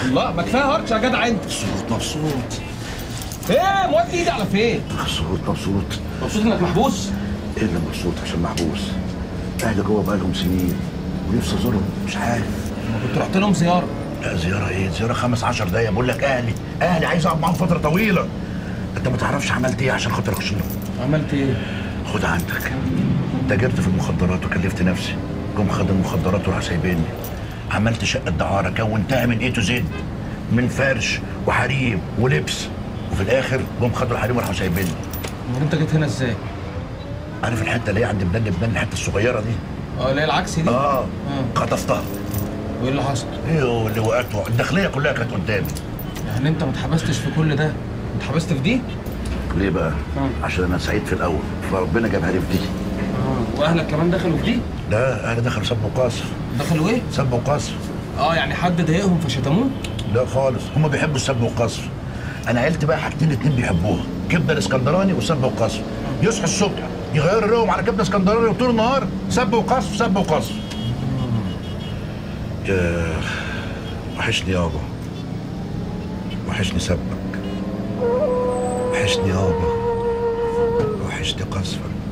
الله ما كفايه هرش يا جدع انت مبسوط مبسوط ايه مودي ايدي على فين مبسوط مبسوط مبسوط انك محبوس ايه اللي مبسوط عشان محبوس اهلي جوه بقالهم سنين ونفسي ازورهم مش عارف ما كنت رحت لهم زياره لا زياره ايه زياره خمس عشر دقايق بقول لك اهلي اهلي عايز اقعد معاهم فتره طويله انت ما تعرفش عملت ايه عشان خاطر اخش لهم عملت ايه خد عندك تاجرت في المخدرات وكلفت نفسي جم خد المخدرات وراح سايبيني عملت شقه دعاره كونتها من اي تو زد من فرش وحريم ولبس وفي الاخر جم خدوا الحريم وراحوا سايبيني امال انت جيت هنا ازاي عارف الحته اللي هي عند بلان لبنان الحته الصغيره دي اه اللي هي العكس دي اه خطفتها وايه اللي حصل ايوه اللي وقعت الداخليه كلها كانت قدامي يعني انت ما اتحبستش في كل ده انت حبست في دي ليه بقى؟ عشان انا سعيد في الاول فربنا جابها لي في دي اه واهلك كمان دخلوا في دي لا اهلي دخلوا سب وقصر دخلوا ايه سب وقصر اه يعني حد ضايقهم فشتموه لا خالص هم بيحبوا السب والقصر انا عيلتي بقى حاجتين اتنين بيحبوها كبده الاسكندراني وسب وقصر يصحوا الصبح يغيروا رأيهم على كبده اسكندراني وطول النهار سب وقصر سب وقصر يا وحشني يابا وحشني سبك وحشني يابا وحشني قصفك